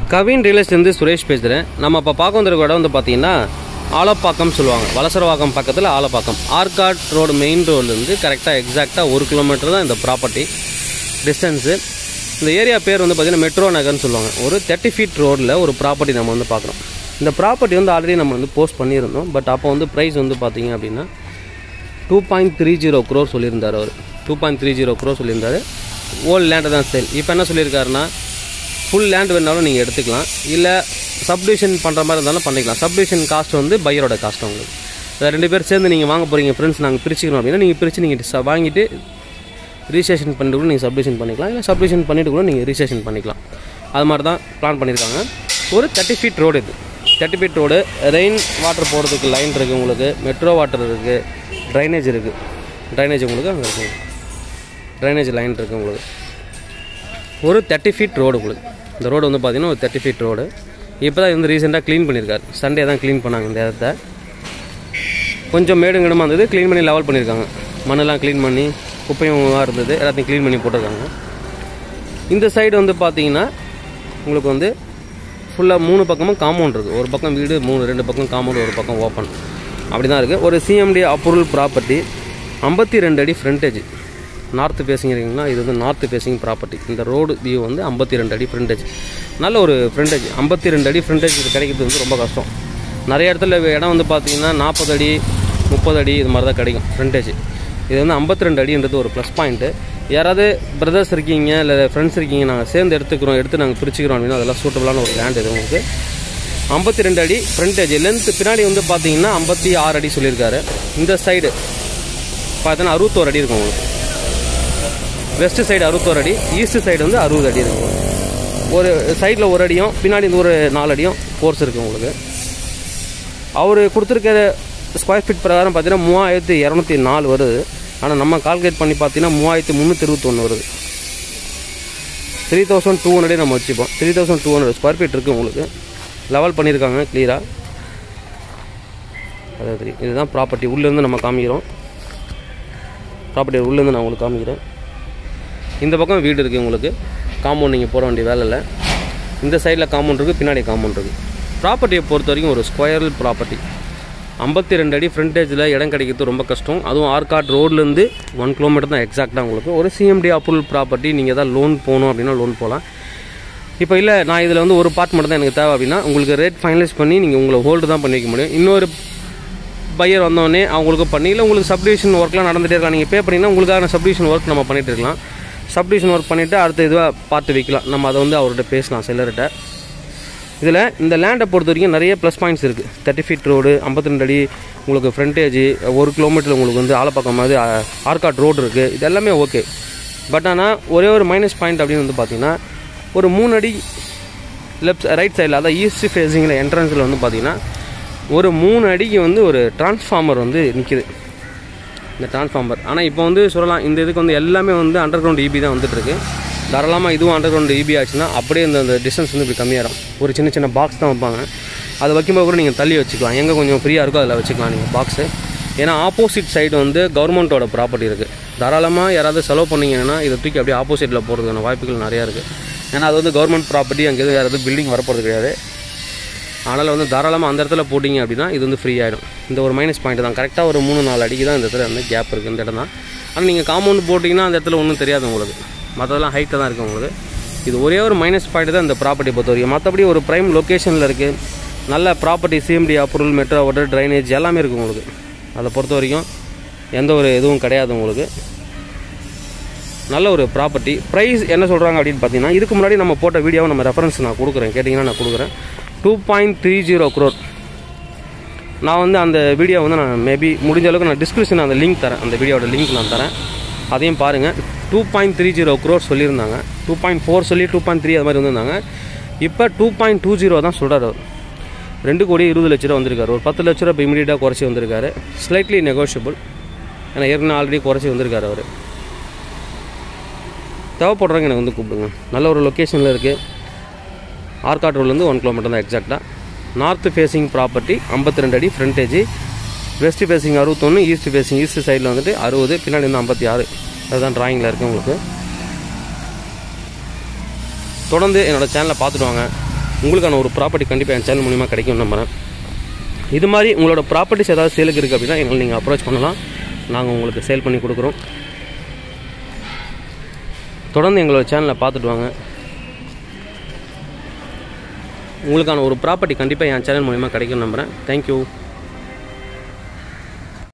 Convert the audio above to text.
கவின் ரியலிஸ்ட்லேருந்து சுரேஷ் பேசுகிறேன் நம்ம இப்போ பார்க்க வந்திருக்க இடம் வந்து பார்த்தீங்கன்னா ஆலப்பாக்கம் சொல்லுவாங்க வலசரவாக்கம் பக்கத்தில் ஆலப்பாக்கம் ஆர்காட் ரோடு மெயின் ரோட்லேருந்து கரெக்டாக எக்ஸாக்டாக ஒரு கிலோமீட்டர் தான் இந்த ப்ராப்பர்ட்டி டிஸ்டன்ஸு இந்த ஏரியா பேர் வந்து பார்த்தீங்கன்னா மெட்ரோ நகர்னு சொல்லுவாங்க ஒரு தேர்ட்டி ஃபீட் ரோடில் ஒரு ப்ராப்பர்ட்டி நம்ம வந்து பார்க்குறோம் இந்த ப்ராப்பர்ட்டி வந்து ஆல்ரெடி நம்ம வந்து போஸ்ட் பண்ணியிருந்தோம் பட் அப்போ வந்து ப்ரைஸ் வந்து பார்த்தீங்க அப்படின்னா two point three zero crore சொல்லியிருந்தார் அவர் two point three zero crore சொல்லியிருந்தாரு ஓல்டு லேண்டை தான் சேல் இப்போ என்ன சொல்லியிருக்காருன்னா ஃபுல் லேண்ட் வேணாலும் நீங்கள் எடுத்துக்கலாம் இல்லை சப்டிவிஷன் பண்ணுற மாதிரி இருந்தாலும் பண்ணிக்கலாம் சப்டிவிஷன் காஸ்ட் வந்து பையரோட காஸ்ட் உங்களுக்கு இதை ரெண்டு பேர் சேர்ந்து நீங்கள் வாங்க போகிறீங்க ஃப்ரெண்ட்ஸ் நாங்கள் பிரிச்சுக்கணும் அப்படின்னா நீங்கள் பிரித்து நீங்கள் வாங்கிட்டு ரிஜிஸ்ட்ரேஷன் பண்ணிட்டு கூட நீங்கள் சப்டிவிஷன் பண்ணிக்கலாம் இல்லை சப்டிவிஷன் பண்ணிட்டு கூட நீங்கள் ரிஜிஸ்ட்ரேஷன் பண்ணிக்கலாம் அது மாதிரி தான் பிளான் பண்ணியிருக்காங்க ஒரு தேர்ட்டி ஃபீட் ரோடு இது thirty feet road rain water போகிறதுக்கு லைன் இருக்குது உங்களுக்கு மெட்ரோ வாட்டர் இருக்குது ட்ரைனேஜ் இருக்குது ட்ரைனேஜ் உங்களுக்கு அங்கே இருக்குது ட்ரைனேஜ் லைன் இருக்குது உங்களுக்கு ஒரு தேர்ட்டி ஃபீட் ரோடு உங்களுக்கு இந்த ரோடு வந்து பார்த்தீங்கன்னா ஒரு தேர்ட்டி ஃபீட் ரோடு இப்போ தான் வந்து ரீசெண்டாக க்ளீன் பண்ணியிருக்காரு சண்டே தான் க்ளீன் பண்ணாங்க இந்த இடத்த கொஞ்சம் மேடும் கிடமா இருந்தது க்ளீன் பண்ணி லெவல் பண்ணியிருக்காங்க மண்ணெல்லாம் க்ளீன் பண்ணி குப்பையும் இருந்தது எல்லாத்தையும் க்ளீன் பண்ணி போட்டிருக்காங்க இந்த சைடு வந்து பார்த்தீங்கன்னா உங்களுக்கு வந்து ஃபுல்லாக மூணு பக்கமும் காம்பவுண்ட் இருக்குது ஒரு பக்கம் வீடு மூணு ரெண்டு பக்கம் காம்பவுண்ட் ஒரு பக்கம் ஓப்பன் அப்படி தான் இருக்குது ஒரு சிஎம்டி அப்ரூவல் ப்ராப்பர்ட்டி ஐம்பத்தி ரெண்டு அடி ஃப்ரண்டேஜ் நார்த்து ஃபேஸிங் இருக்குங்களா இது வந்து நார்த்து ஃபேஸிங் ப்ராப்பர்ட்டி இந்த ரோடு வியூ வந்து ஐம்பத்தி ரெண்டு அடி ஃப்ரண்டேஜ் நல்ல ஒரு ஃப்ரண்டேஜ் ஐம்பத்தி ரெண்டு அடி ஃப்ரண்டேஜ் இது கிடைக்கிறது வந்து ரொம்ப கஷ்டம் நிறைய இடத்துல இடம் வந்து பார்த்தீங்கன்னா நாற்பது அடி முப்பது அடி இது மாதிரி தான் கிடைக்கும் ஃப்ரண்டேஜ் இது வந்து ஐம்பத்தி ரெண்டு அடின்றது ஒரு ப்ளஸ் பாயிண்ட்டு யாராவது பிரதர்ஸ் இருக்கீங்க இல்லை ஃப்ரெண்ட்ஸ் இருக்கீங்க நாங்கள் சேர்ந்து எடுத்துக்கிறோம் எடுத்து நாங்கள் பிரிச்சுக்கிறோம் அப்படின்னா அதெல்லாம் சூட்டபுளான ஒரு லேண்ட் இது உங்களுக்கு ஐம்பத்தி ரெண்டு அடி ஃப்ரண்டேஜ் லென்த் பின்னாடி வந்து பார்த்தீங்கன்னா ஐம்பத்தி ஆறு அடி சொல்லியிருக்காரு இந்த சைடு பார்த்தீங்கன்னா அறுபத்தோரு அடி இருக்கும் உங்களுக்கு வெஸ்ட் சைடு அறுபத்தோரு அடி ஈஸ்ட் சைடு வந்து அறுபது அடி இருக்கும் ஒரு சைடில் ஒரு அடியும் பின்னாடி இந்த ஒரு நாலு அடியும் கோர்ஸ் இருக்குது உங்களுக்கு அவர் கொடுத்துருக்கிற ஸ்கொயர் ஃபீட் பிரகாரம் பார்த்தீங்கன்னா மூவாயிரத்தி இரநூத்தி நாலு வருது ஆனால் நம்ம கால்குலேட் பண்ணி பார்த்தீங்கன்னா மூவாயிரத்தி முந்நூற்றி இருபத்தொன்று வருது த்ரீ தௌசண்ட் டூ ஹண்ட்ரடே நம்ம வச்சுப்போம் three thousand two hundred square feet இருக்குது உங்களுக்கு லெவல் பண்ணியிருக்காங்க கிளியராக அதாவது இதுதான் ப்ராப்பர்ட்டி உள்ளேருந்து நம்ம காமிக்கிறோம் ப்ராப்பர்ட்டி உள்ளேருந்து நான் உங்களுக்கு காமிக்கிறேன் இந்த பக்கம் வீடு இருக்குது உங்களுக்கு காம்பவுண்ட் நீங்கள் போட வேண்டிய வேலை இல்லை இந்த சைடில் காம்பவுண்ட் இருக்குது பின்னாடி காம்பவுண்ட் இருக்குது ப்ராப்பர்ட்டியை பொறுத்த வரைக்கும் ஒரு ஸ்கொயர் ப்ராப்பர்ட்டி ஐம்பத்தி ரெண்டு அடி ஃப்ரண்டேஜில் இடம் கிடைக்கிறது ரொம்ப கஷ்டம் அதுவும் ஆர்காட் ரோட்லேருந்து ஒன் கிலோமீட்டர் தான் எக்ஸாக்டாக உங்களுக்கு ஒரு சிஎம்டி அப்ரூவல் ப்ராப்பர்ட்டி நீங்கள் தான் லோன் போகணும் அப்படின்னா லோன் போகலாம் இப்போ இல்லை நான் இதில் வந்து ஒரு பார்ட் மட்டும் தான் எனக்கு தேவை அப்படின்னா உங்களுக்கு ரேட் ஃபைனலைஸ் பண்ணி நீங்கள் உங்களை ஹோல்டு தான் பண்ணி வைக்க முடியும் இன்னொரு பையர் வந்தோடனே அவங்களுக்கு பண்ணி இல்லை உங்களுக்கு சப்டிவிஷன் ஒர்க்லாம் நடந்துகிட்டே இருக்கலாம் நீங்கள் பே பண்ணிங்கன்னா உங்களுக்கான சப்டிவிஷன் ஒர்க் நம்ம பண்ணிகிட்டு இருக்கலாம் சப்டிவிஷன் ஒர்க் பண்ணிவிட்டு அடுத்த இதுவாக பார்த்து வைக்கலாம் நம்ம அதை வந்து அவர்கிட்ட பேசலாம் செல்லர்கிட்ட இதில் இந்த லேண்டை பொறுத்த வரைக்கும் நிறைய ப்ளஸ் பாயிண்ட்ஸ் இருக்குது தேர்ட்டி ஃபீட் ரோடு ஐம்பத்தி ரெண்டு அடி உங்களுக்கு ஃப்ரண்டேஜ் ஒரு கிலோமீட்டர் உங்களுக்கு வந்து ஆலப்பக்கம் மாதிரி ஆ- ஆர்காட் ரோடு இருக்குது இது எல்லாமே ஓகே பட் ஆனால் ஒரே ஒரு மைனஸ் பாயிண்ட் அப்படின்னு வந்து பார்த்தீங்கன்னா ஒரு மூணு அடி லெஃப்ட் ரைட் சைடில் அதாவது ஈஸ்ட் ஃபேஸிங்கில் என்ட்ரன்ஸில் வந்து பார்த்தீங்கன்னா ஒரு மூணு அடிக்கு வந்து ஒரு டிரான்ஸ்ஃபார்மர் வந்து நிற்கிது இந்த டிரான்ஸ்ஃபார்மர் ஆனால் இப்போ வந்து சொல்லலாம் இந்த இதுக்கு வந்து எல்லாமே வந்து அண்டர் கிரவுண்ட் இபி தான் வந்துட்டுருக்கு தாராளமாக இதுவும் அண்டர் கிரவுண்ட் இபி ஆச்சுன்னா அப்படியே இந்த அந்த டிஸ்டன்ஸ் வந்து இப்படி கம்மியாகும் ஒரு சின்ன சின்ன பாக்ஸ் தான் வைப்பாங்க அதை வைக்கும்போது கூட நீங்கள் தள்ளி வச்சுக்கலாம் எங்கே கொஞ்சம் ஃப்ரீயாக இருக்கோ அதில் வச்சுக்கலாம் நீங்கள் பாக்ஸு ஏன்னா ஆப்போசிட் சைடு வந்து கவர்மெண்ட்டோட ப்ராப்பர்ட்டி இருக்குது தாராளமாக யாராவது செலவு பண்ணீங்கன்னா இதை தூக்கி அப்படியே ஆப்போசிட்டில் போகிறதுக்கான வாய்ப்புகள் நிறையா இருக்குது ஏன்னா அது வந்து கவர்மெண்ட் ப்ராப்பர்ட்டி அங்கே எதுவும் வேறு எதுவும் பில்டிங் வரப்போகிறது கிடையாது அதனால் வந்து தாராளமாக அந்த இடத்துல போட்டிங்க அப்படின்னா இது வந்து ஃப்ரீ ஆகிடும் இந்த ஒரு மைனஸ் பாயிண்ட் தான் கரெக்டாக ஒரு மூணு நாலு அடிக்கு தான் இந்த இடத்துல வந்து கேப் இருக்குது இந்த இடம் தான் ஆனால் நீங்கள் காம்பவுண்ட் போட்டிங்கன்னா அந்த இடத்துல ஒன்றும் தெரியாது உங்களுக்கு மற்றதெல்லாம் ஹைட்டில் தான் இருக்குது உங்களுக்கு இது ஒரே ஒரு மைனஸ் பாயிண்ட் தான் இந்த ப்ராப்பர்ட்டி பொறுத்த வரைக்கும் மற்றபடி ஒரு ப்ரைம் லொக்கேஷனில் இருக்குது நல்ல property CMD approval metro water drainage எல்லாமே இருக்குது உங்களுக்கு அதை பொறுத்த வரைக்கும் எந்த ஒரு இதுவும் கிடையாது உங்களுக்கு நல்ல ஒரு ப்ராப்பர்ட்டி ப்ரைஸ் என்ன சொல்கிறாங்க அப்படின்னு பார்த்தீங்கன்னா இதுக்கு முன்னாடி நம்ம போட்ட வீடியோவை நம்ம ரெஃபரன்ஸ் நான் கொடுக்குறேன் கேட்டிங்கன்னா நான் கொடுக்குறேன் two point three zero crore நான் வந்து அந்த வீடியோ வந்து நான் மேபி முடிஞ்ச அளவுக்கு நான் டிஸ்கிரிப்ஷன் அந்த லிங்க் தரேன் அந்த வீடியோட லிங்க் நான் தரேன் அதையும் பாருங்கள் two point three zero crore சொல்லியிருந்தாங்க டூ பாயிண்ட் ஃபோர் சொல்லி டூ பாயிண்ட் த்ரீ அது மாதிரி வந்திருந்தாங்க இப்போ டூ பாயிண்ட் டூ ஜீரோ தான் சொல்கிறார் அவர் ரெண்டு கோடி இருபது லட்ச ரூபா வந்திருக்காரு ஒரு பத்து லட்ச ரூபா இப்போ இமீடியட்டாக குறைச்சி வந்திருக்காரு ஸ்லைட்லி நெகோஷியபிள் ஏன்னா ஏற்கனவே ஆல்ரெடி குறைச்சி வந்திருக்காரு அவர் தேவைப்படுறவங்க எனக்கு வந்து கூப்பிடுங்க நல்ல ஒரு லொக்கேஷனில் இருக்குது ஆர்காட் ரோட்லேருந்து ஒன் கிலோமீட்டர் தான் எக்ஸாக்டாக நார்த் ஃபேஸிங் ப்ராப்பர்ட்டி ஐம்பத்தி ரெண்டு அடி ஃப்ரண்டேஜ் வெஸ்ட் ஃபேஸிங் அறுபத்தொன்று ஈஸ்ட் ஃபேஸிங் ஈஸ்ட் சைடில் வந்துட்டு அறுபது பின்னாடி வந்து ஐம்பத்தி ஆறு அதுதான் டிராயிங்கில் இருக்குது உங்களுக்கு தொடர்ந்து என்னோட சேனலை பார்த்துட்டு வாங்க உங்களுக்கான ஒரு ப்ராப்பர்ட்டி கண்டிப்பாக என் சேனல் மூலிமா கிடைக்கும் நம்புகிறேன் இது மாதிரி உங்களோட ப்ராப்பர்ட்டிஸ் ஏதாவது சேலுக்கு இருக்குது அப்படின்னா எங்களை நீங்கள் அப்ரோச் பண்ணலாம் நாங்கள் உங்களுக்கு சேல் பண்ணி கொடுக்குறோம் தொடர்ந்து எங்களோட சேனலை பார்த்துட்டு வாங்க உங்களுக்கான ஒரு ப்ராப்பர்ட்டி கண்டிப்பாக என் சேனல் மூலிமா கிடைக்கும் நம்புகிறேன் தேங்க்யூ